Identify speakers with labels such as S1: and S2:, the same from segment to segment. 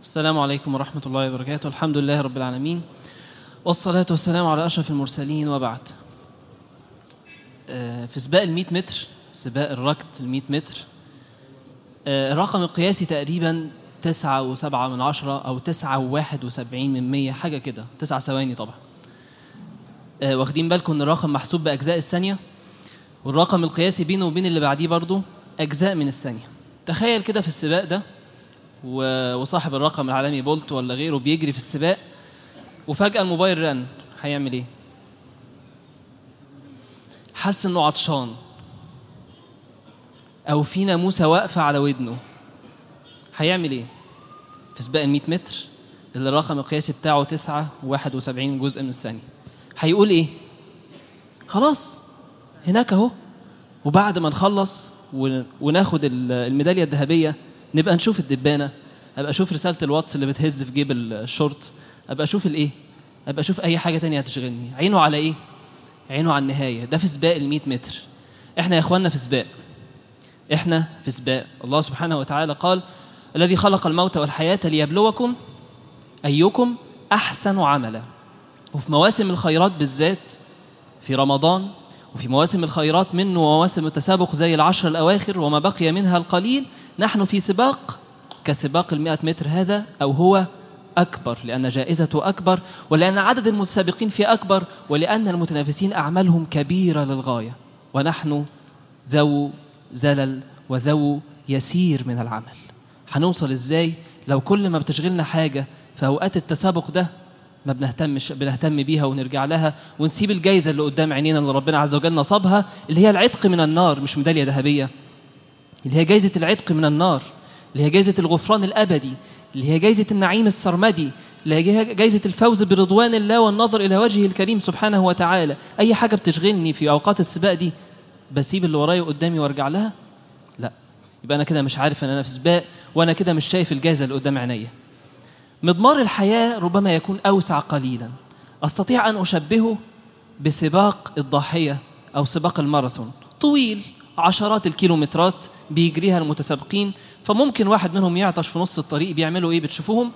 S1: السلام عليكم ورحمة الله وبركاته الحمد لله رب العالمين والصلاة والسلام على أشرف المرسلين وبعد آه، في سباق المئة متر سباق الركض المئة متر آه، الرقم القياسي تقريبا تسعة وسبعة من عشرة أو تسعة وواحد وسبعين من مية حاجة كده تسعة ثواني طبعا آه، واخدين بالكم إن الرقم محسوب بأجزاء الثانية والرقم القياسي بينه وبين اللي بعديه برضو أجزاء من الثانية تخيل كده في السباق ده و- وصاحب الرقم العالمي بولت ولا غيره بيجري في السباق وفجأة الموبايل رن هيعمل ايه؟ حس انه عطشان او في ناموسة واقفة على ودنه هيعمل ايه؟ في سباق ال 100 متر اللي الرقم القياسي بتاعه 9 71 جزء من الثانية هيقول ايه؟ خلاص هناك اهو وبعد ما نخلص ون- وناخد ال- الميدالية الذهبية نبقى نشوف الدبانة ابقى اشوف رسالة الواتس اللي بتهز في جيب ال- الشورت ابقى اشوف الايه ابقى اشوف اي حاجة تانية هتشغلني عينه على ايه عينه على النهاية ده في سباق ال 100 متر احنا يا اخواننا في سباق احنا في سباق الله سبحانه وتعالى قال الذي خلق الموت والحياة ليبلوكم أيكم أحسن عملا وفي مواسم الخيرات بالذات في رمضان وفي مواسم الخيرات منه ومواسم التسابق زي العشر الأواخر وما بقي منها القليل نحن في سباق كسباق المئة متر هذا أو هو أكبر لأن جائزته أكبر ولأن عدد المتسابقين فيه أكبر ولأن المتنافسين أعمالهم كبيرة للغاية ونحن ذو زلل وذو يسير من العمل هنوصل إزاي لو كل ما بتشغلنا حاجة في أوقات التسابق ده ما بنهتمش بنهتم بيها ونرجع لها ونسيب الجايزة اللي قدام عينينا اللي ربنا عز وجل نصبها اللي هي العتق من النار مش ميدالية ذهبية اللي هي جايزة العتق من النار اللي هي جايزة الغفران الأبدي اللي هي جايزة النعيم السرمدي اللي هي جايزة الفوز برضوان الله والنظر إلى وجهه الكريم سبحانه وتعالى أي حاجة بتشغلني في أوقات السباق دي بسيب اللي ورايا قدامي وارجع لها لا يبقى أنا كده مش عارف أن أنا في سباق وأنا كده مش شايف الجائزة اللي قدام عينيا مضمار الحياة ربما يكون أوسع قليلا أستطيع أن أشبهه بسباق الضاحية أو سباق الماراثون طويل عشرات الكيلومترات بيجريها المتسابقين فممكن واحد منهم يعطش في نص الطريق بيعملوا إيه بتشوفوهم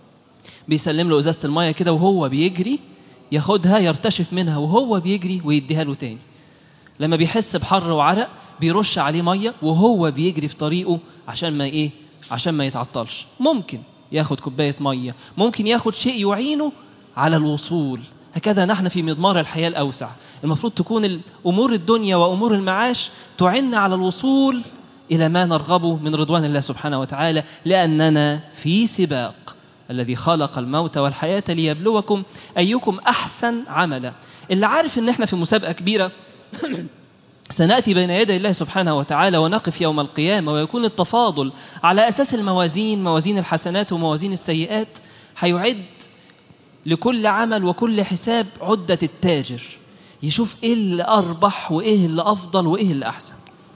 S1: بيسلم له إزازة المية كده وهو بيجري ياخدها يرتشف منها وهو بيجري ويديها له تاني لما بيحس بحر وعرق بيرش عليه ميه وهو بيجري في طريقه عشان ما ايه عشان ما يتعطلش ممكن ياخد كوبايه ميه ممكن ياخد شيء يعينه على الوصول هكذا نحن في مضمار الحياه الاوسع المفروض تكون امور الدنيا وامور المعاش تعن على الوصول الى ما نرغبه من رضوان الله سبحانه وتعالى لاننا في سباق الذي خلق الموت والحياه ليبلوكم ايكم احسن عملا اللي عارف ان احنا في مسابقه كبيره سنأتي بين يدي الله سبحانه وتعالى ونقف يوم القيامة ويكون التفاضل على أساس الموازين موازين الحسنات وموازين السيئات هيعد لكل عمل وكل حساب عدة التاجر يشوف إيه اللي أربح وإيه اللي أفضل وإيه اللي أحسن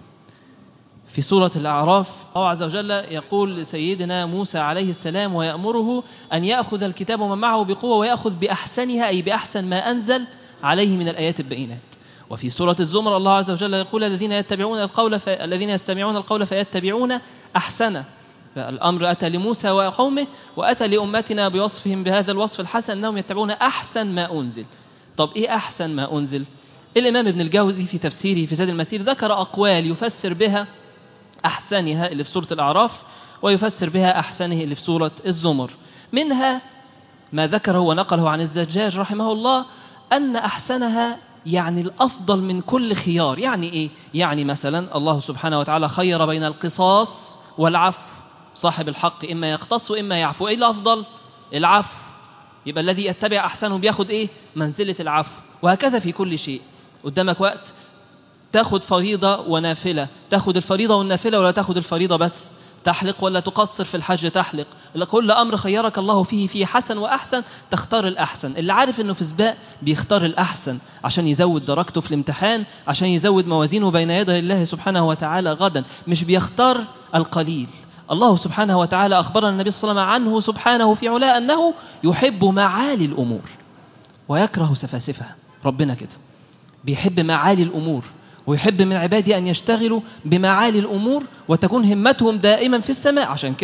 S1: في سورة الأعراف الله عز وجل يقول لسيدنا موسى عليه السلام ويأمره أن يأخذ الكتاب ومن معه بقوة ويأخذ بأحسنها أي بأحسن ما أنزل عليه من الآيات البينات وفي سورة الزمر الله عز وجل يقول الذين يتبعون القول في... الذين يستمعون القول فيتبعون أحسنه الأمر أتى لموسى وقومه وأتى لأمتنا بوصفهم بهذا الوصف الحسن أنهم يتبعون أحسن ما أنزل طب إيه أحسن ما أنزل الإمام ابن الجوزي في تفسيره في زاد المسير ذكر أقوال يفسر بها أحسنها اللي في سورة الأعراف ويفسر بها أحسنه اللي في سورة الزمر منها ما ذكره ونقله عن الزجاج رحمه الله أن أحسنها يعني الأفضل من كل خيار يعني إيه؟ يعني مثلا الله سبحانه وتعالى خير بين القصاص والعفو صاحب الحق إما يقتص وإما يعفو إيه الأفضل؟ العفو يبقى الذي يتبع أحسنه بياخد إيه؟ منزلة العفو وهكذا في كل شيء قدامك وقت تاخد فريضة ونافلة تاخد الفريضة والنافلة ولا تاخد الفريضة بس تحلق ولا تقصر في الحج تحلق كل أمر خيرك الله فيه فيه حسن وأحسن تختار الأحسن اللي عارف أنه في سباق بيختار الأحسن عشان يزود درجته في الامتحان عشان يزود موازينه بين يدي الله سبحانه وتعالى غدا مش بيختار القليل الله سبحانه وتعالى أخبرنا النبي صلى الله عليه وسلم عنه سبحانه في علاه أنه يحب معالي الأمور ويكره سفاسفها ربنا كده بيحب معالي الأمور ويحب من عباده أن يشتغلوا بمعالي الأمور وتكون همتهم دائما في السماء عشان كده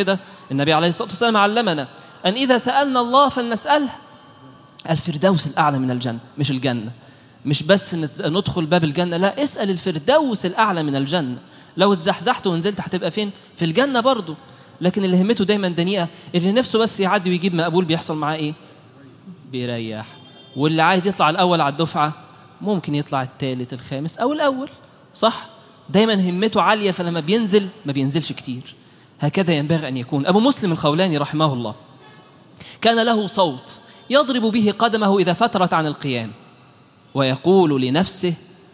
S1: النبي عليه الصلاة والسلام علمنا أن إذا سألنا الله فلنسأله الفردوس الأعلى من الجنة مش الجنة مش بس نت- ندخل باب الجنة لا اسأل الفردوس الأعلى من الجنة لو اتزحزحت ونزلت هتبقى فين في الجنة برضو لكن اللي همته دايما دنيئة اللي نفسه بس يعدي ويجيب مقبول بيحصل معاه ايه بيريح واللي عايز يطلع الأول على الدفعة ممكن يطلع الثالث الخامس أو الأول صح دايما همته عالية فلما بينزل ما بينزلش كتير هكذا ينبغي أن يكون أبو مسلم الخولاني رحمه الله كان له صوت يضرب به قدمه إذا فترت عن القيام ويقول لنفسه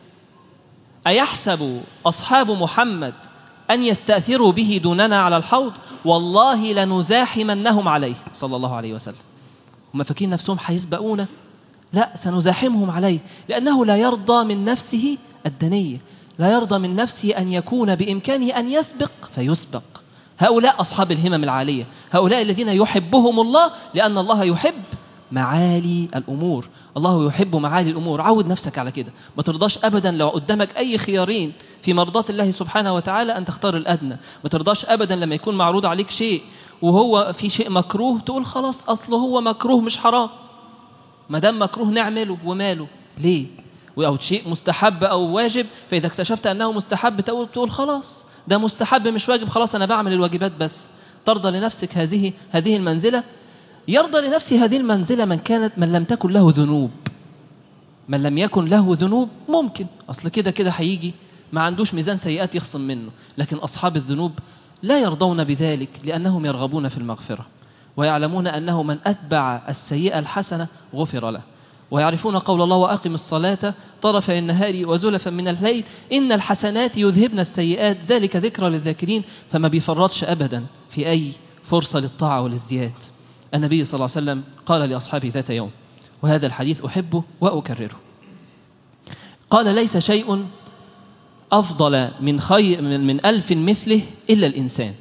S1: أيحسب أصحاب محمد أن يستأثروا به دوننا على الحوض والله لنزاحمنهم عليه صلى الله عليه وسلم هم فاكرين نفسهم هيسبقونا لا سنزاحمهم عليه لأنه لا يرضى من نفسه الدنية لا يرضى من نفسه أن يكون بإمكانه أن يسبق فيسبق هؤلاء أصحاب الهمم العالية هؤلاء الذين يحبهم الله لأن الله يحب معالي الأمور الله يحب معالي الأمور عود نفسك على كده ما ترضاش أبدا لو قدامك أي خيارين في مرضاة الله سبحانه وتعالى أن تختار الأدنى ما ترضاش أبدا لما يكون معروض عليك شيء وهو في شيء مكروه تقول خلاص أصله هو مكروه مش حرام ما دام مكروه نعمله وماله ليه أو شيء مستحب أو واجب فإذا اكتشفت أنه مستحب تقول, تقول خلاص ده مستحب مش واجب خلاص أنا بعمل الواجبات بس ترضى لنفسك هذه هذه المنزلة يرضى لنفسه هذه المنزلة من كانت من لم تكن له ذنوب من لم يكن له ذنوب ممكن أصل كده كده هيجي ما عندوش ميزان سيئات يخصم منه لكن أصحاب الذنوب لا يرضون بذلك لأنهم يرغبون في المغفرة ويعلمون أنه من أتبع السيئة الحسنة غفر له ويعرفون قول الله وأقم الصلاة طرفي النهار وزلفا من الليل إن الحسنات يذهبن السيئات ذلك ذكرى للذاكرين فما بيفرطش أبدا في أي فرصة للطاعة والازدياد النبي صلى الله عليه وسلم قال لأصحابه ذات يوم وهذا الحديث أحبه وأكرره قال ليس شيء أفضل من, خير من, من ألف مثله إلا الإنسان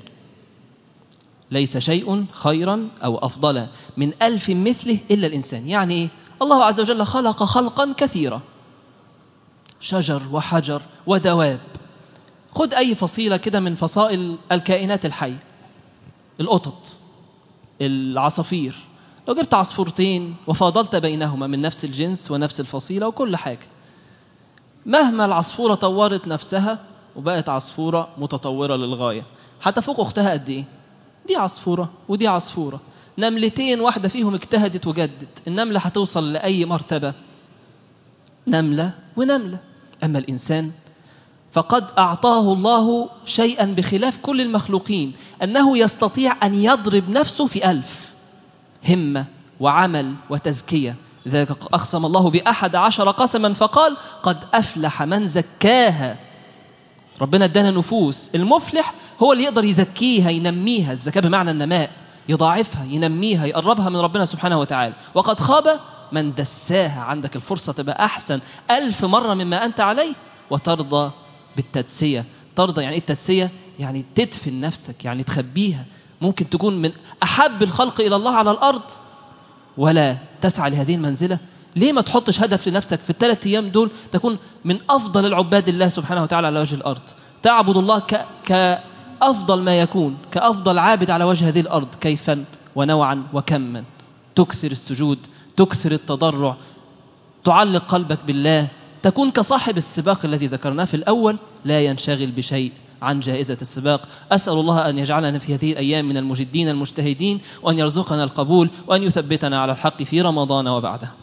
S1: ليس شيء خيرا أو أفضل من ألف مثله إلا الإنسان يعني إيه؟ الله عز وجل خلق خلقا كثيرا شجر وحجر ودواب خد أي فصيلة كده من فصائل الكائنات الحية القطط العصافير لو جبت عصفورتين وفاضلت بينهما من نفس الجنس ونفس الفصيلة وكل حاجة مهما العصفورة طورت نفسها وبقت عصفورة متطورة للغاية حتى فوق أختها قد إيه دي عصفورة ودي عصفورة نملتين واحدة فيهم اجتهدت وجدت النملة هتوصل لأي مرتبة نملة ونملة أما الإنسان فقد أعطاه الله شيئا بخلاف كل المخلوقين أنه يستطيع أن يضرب نفسه في ألف همة وعمل وتزكية لذلك أقسم الله بأحد عشر قسما فقال قد أفلح من زكاها ربنا ادانا نفوس المفلح هو اللي يقدر يزكيها ينميها الزكاة بمعنى النماء يضاعفها ينميها يقربها من ربنا سبحانه وتعالى وقد خاب من دساها عندك الفرصة تبقى أحسن ألف مرة مما أنت عليه وترضى بالتدسية ترضى يعني إيه التدسية يعني تدفن نفسك يعني تخبيها ممكن تكون من أحب الخلق إلى الله على الأرض ولا تسعى لهذه المنزلة ليه ما تحطش هدف لنفسك في الثلاث أيام دول تكون من أفضل العباد الله سبحانه وتعالى على وجه الأرض تعبد الله ك... كأفضل ما يكون كأفضل عابد على وجه هذه الأرض كيفا ونوعا وكما تكثر السجود تكثر التضرع تعلق قلبك بالله تكون كصاحب السباق الذي ذكرناه في الأول لا ينشغل بشيء عن جائزة السباق أسأل الله أن يجعلنا في هذه الأيام من المجدين المجتهدين وأن يرزقنا القبول وأن يثبتنا على الحق في رمضان وبعده